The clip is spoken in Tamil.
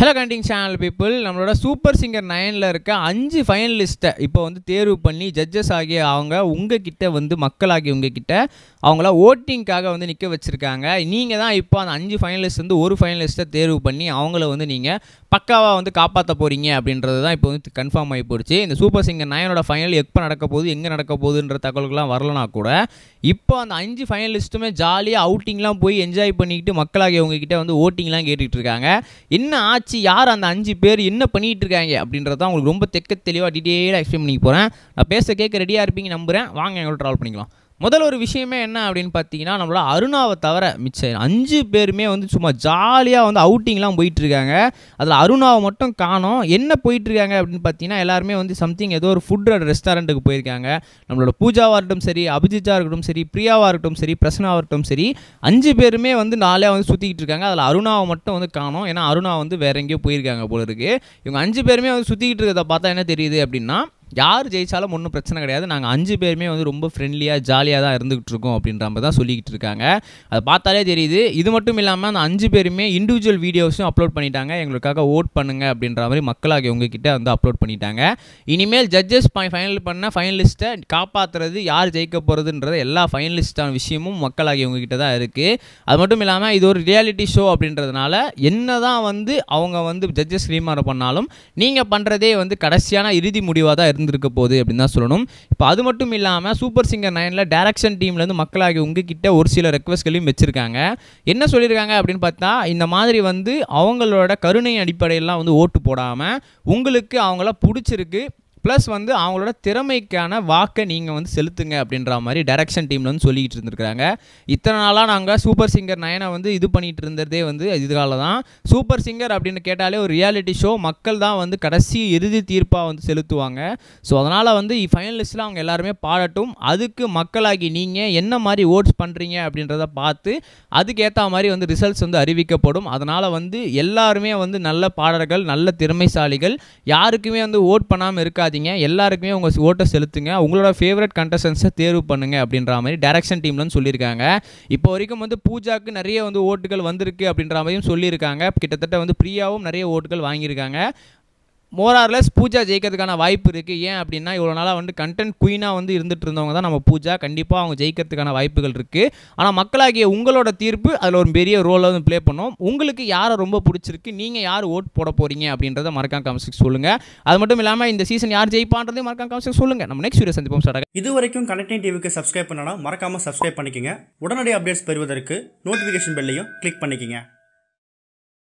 ஹலோ கண்டிங் சேனல் பீப்புள் நம்மளோட சூப்பர் சிங்கர் நயனில் இருக்க அஞ்சு ஃபைனலிஸ்ட்டை இப்போ வந்து தேர்வு பண்ணி ஜட்ஜஸ் ஆகிய அவங்க உங்ககிட்ட வந்து மக்களாகிய உங்ககிட்ட அவங்கள ஓட்டிங்க்காக வந்து நிற்க வச்சுருக்காங்க நீங்கள் தான் இப்போ அந்த அஞ்சு ஃபைனலிஸ்ட் வந்து ஒரு ஃபைனலிஸ்ட்டை தேர்வு பண்ணி அவங்கள வந்து நீங்கள் பக்காவாக வந்து காப்பாற்ற போகிறீங்க அப்படின்றது தான் இப்போ வந்து கன்ஃபார்ம் ஆகி போயிடுச்சு இந்த சூப்பர் சிங்கர் நயனோட ஃபைனல் எப்போ நடக்க போகுது எங்கே நடக்க போகுதுன்ற தகவல்கள்லாம் வரலனா கூட இப்போ அந்த அஞ்சு ஃபைனலிஸ்ட்டுமே ஜாலியாக அவுட்டிங்லாம் போய் என்ஜாய் பண்ணிக்கிட்டு மக்களாகிய உங்ககிட்ட வந்து ஓட்டிங்லாம் கேட்டுட்டு இருக்காங்க என்ன ஆச்சு யார் அந்த அஞ்சு பேர் என்ன பண்ணிட்டு இருக்காங்க அப்படின்றத உங்களுக்கு ரொம்ப தெக்க தெளிவாக டீட்டெயிலாக எக்ஸ்பிளைன் பண்ணிக்க போகிறேன் நான் பேச கேட்க ரெடியாக இருப்பீங்க நம்புகிறேன் வாங்க எங்களோட ட்ராவல் பண்ணிக்கலாம் முதல் ஒரு விஷயமே என்ன அப்படின்னு பார்த்தீங்கன்னா நம்மளோட அருணாவை தவிர மிச்சம் அஞ்சு பேருமே வந்து சும்மா ஜாலியாக வந்து அவுட்டிங்லாம் போயிட்டு இருக்காங்க அதில் அருணாவை மட்டும் காணோம் என்ன போயிட்டு இருக்காங்க அப்படின்னு பார்த்தீங்கன்னா எல்லாருமே வந்து சம்திங் ஏதோ ஒரு ஃபுட் ரெஸ்டாரண்ட்டுக்கு போயிருக்காங்க நம்மளோட பூஜாவாக இருக்கட்டும் சரி அபிஜித்தா இருக்கட்டும் சரி பிரியாவாக இருக்கட்டும் சரி பிரசனாவாக இருக்கட்டும் சரி அஞ்சு பேருமே வந்து நாளே வந்து சுற்றிக்கிட்டு இருக்காங்க அதில் அருணாவை மட்டும் வந்து காணோம் ஏன்னா அருணா வந்து வேற எங்கேயோ போயிருக்காங்க போல இருக்கு இவங்க அஞ்சு பேருமே வந்து சுற்றிக்கிட்டு இருக்கிறத பார்த்தா என்ன தெரியுது அப்படின்னா யார் ஜெயிச்சாலும் ஒன்றும் பிரச்சனை கிடையாது நாங்கள் அஞ்சு பேருமே வந்து ரொம்ப ஃப்ரெண்ட்லியாக ஜாலியாக தான் இருந்துகிட்டு இருக்கோம் அப்படின்ற மாதிரி தான் சொல்லிக்கிட்டு இருக்காங்க அதை பார்த்தாலே தெரியுது இது மட்டும் இல்லாமல் அந்த அஞ்சு பேருமே இண்டிவிஜுவல் வீடியோஸும் அப்லோட் பண்ணிட்டாங்க எங்களுக்காக ஓட் பண்ணுங்க அப்படின்ற மாதிரி மக்களாகிய உங்ககிட்ட வந்து அப்லோட் பண்ணிட்டாங்க இனிமேல் ஜட்ஜஸ் ஃபைனல் பண்ண ஃபைனலிஸ்ட்டை காப்பாற்றுறது யார் ஜெயிக்க போகிறதுன்றது எல்லா ஃபைனலிஸ்டான விஷயமும் மக்களாகிய உங்ககிட்ட தான் இருக்குது அது மட்டும் இல்லாமல் இது ஒரு ரியாலிட்டி ஷோ அப்படின்றதுனால என்ன தான் வந்து அவங்க வந்து ஜட்ஜஸ் ரீமார் பண்ணாலும் நீங்கள் பண்ணுறதே வந்து கடைசியான இறுதி முடிவாக தான் இருந்திருக்க போகுது அப்படின்னு தான் சொல்லணும் இப்போ அது மட்டும் இல்லாமல் சூப்பர் சிங்கர் நைனில் டேரக்ஷன் டீம்லேருந்து மக்களாகி உங்ககிட்ட ஒரு சில ரெக்வஸ்ட்களையும் வச்சுருக்காங்க என்ன சொல்லியிருக்காங்க அப்படின்னு பார்த்தா இந்த மாதிரி வந்து அவங்களோட கருணை அடிப்படையெல்லாம் வந்து ஓட்டு போடாமல் உங்களுக்கு அவங்கள பிடிச்சிருக்கு ப்ளஸ் வந்து அவங்களோட திறமைக்கான வாக்கை நீங்கள் வந்து செலுத்துங்க அப்படின்ற மாதிரி டைரக்ஷன் டீமில் வந்து சொல்லிக்கிட்டு இருந்திருக்காங்க இத்தனை நாளாக நாங்கள் சூப்பர் சிங்கர் நயனை வந்து இது பண்ணிகிட்டு இருந்ததே வந்து இதுக்கால தான் சூப்பர் சிங்கர் அப்படின்னு கேட்டாலே ஒரு ரியாலிட்டி ஷோ மக்கள் தான் வந்து கடைசி இறுதி தீர்ப்பாக வந்து செலுத்துவாங்க ஸோ அதனால் வந்து ஃபைனலிஸ்ட்டில் அவங்க எல்லாருமே பாடட்டும் அதுக்கு மக்களாகி நீங்கள் என்ன மாதிரி ஓட்ஸ் பண்ணுறீங்க அப்படின்றத பார்த்து அதுக்கேற்ற மாதிரி வந்து ரிசல்ட்ஸ் வந்து அறிவிக்கப்படும் அதனால் வந்து எல்லாருமே வந்து நல்ல பாடல்கள் நல்ல திறமைசாலிகள் யாருக்குமே வந்து ஓட் பண்ணாமல் இருக்காதீங்க எல்லாருக்குமே உங்கள் ஓட்டை செலுத்துங்க உங்களோட ஃபேவரட் கண்டஸ்டன்ஸை தேர்வு பண்ணுங்க அப்படின்ற மாதிரி டைரக்ஷன் டீம்லன்னு சொல்லியிருக்காங்க இப்போ வரைக்கும் வந்து பூஜாக்கு நிறைய வந்து ஓட்டுகள் வந்திருக்கு அப்படின்ற மாதிரியும் சொல்லியிருக்காங்க கிட்டத்தட்ட வந்து பிரியாவும் நிறைய ஓட்டுகள் வாங்கியிருக்காங்க மோரார்லெஸ் பூஜா ஜெயிக்கிறதுக்கான வாய்ப்பு இருக்குது ஏன் அப்படின்னா இவ்வளோ நாளாக வந்து கண்டென்ட் குயினாக வந்து இருந்துட்டு இருந்தவங்க தான் நம்ம பூஜா கண்டிப்பாக அவங்க ஜெயிக்கிறதுக்கான வாய்ப்புகள் இருக்குது ஆனால் மக்களாகிய உங்களோட தீர்ப்பு அதில் ஒரு பெரிய ரோலை வந்து ப்ளே பண்ணும் உங்களுக்கு யாரை ரொம்ப பிடிச்சிருக்கு நீங்கள் யார் ஓட் போட போகிறீங்க அப்படின்றத மறக்காம காமிச்சு சொல்லுங்கள் அது மட்டும் இல்லாமல் இந்த சீசன் யார் ஜெயிப்பான்றதையும் மறக்காம காமிச்சு சொல்லுங்கள் நம்ம நெக்ஸ்ட் வீடியோ சந்திப்போம் ஸ்டார்ட் இது வரைக்கும் கனெக்டிங் டிவிக்கு சப்ஸ்கிரைப் பண்ணனா மறக்காம சப்ஸ்கிரைப் பண்ணிக்கங்க உடனடி அப்டேட்ஸ் பெறுவதற்கு நோட்டிஃபிகேஷன் பெல்லையும் கிளிக் பண்ணிக்கங்க